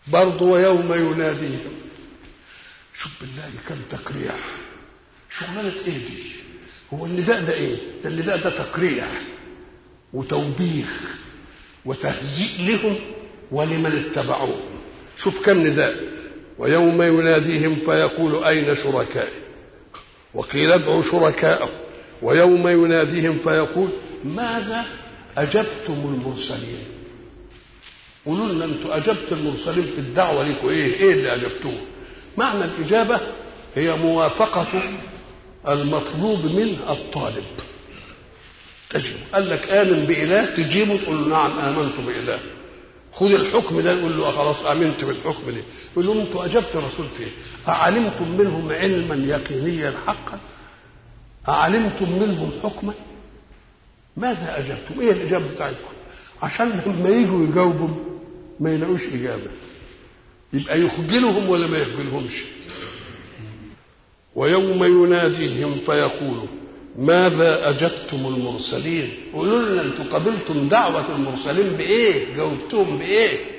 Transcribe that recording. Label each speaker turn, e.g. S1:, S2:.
S1: برضه ويوم يناديهم شوف بالله كم تقريع شغلانة ايه دي هو النداء ده ايه ده النداء ده تقريع وتوبيخ وتهزيء لهم ولمن اتبعوهم شوف كم نداء ويوم يناديهم فيقول أين شركائي وقيل ادعوا شركاءهم ويوم يناديهم فيقول ماذا أجبتم المرسلين قولوا لنا انتم أجبت المرسلين في الدعوة لكم إيه إيه اللي أجبتوه معنى الإجابة هي موافقة المطلوب منه الطالب تجب قال لك آمن بإله تجيبه تقول له نعم آمنت بإله خذ الحكم ده يقول له خلاص امنت بالحكم ده يقول لهم انتوا اجبت الرسول فيه اعلمتم منهم علما يقينيا حقا اعلمتم منهم حكما ماذا اجبتم ايه الاجابه بتاعتكم عشان لما يجوا يجاوبوا ما يلاقوش اجابه يبقى يخجلهم ولا ما يخجلهمش ويوم يناديهم فيقول ماذا أجبتم المرسلين قولوا لنا أنتم قبلتم دعوة المرسلين بإيه جاوبتهم بإيه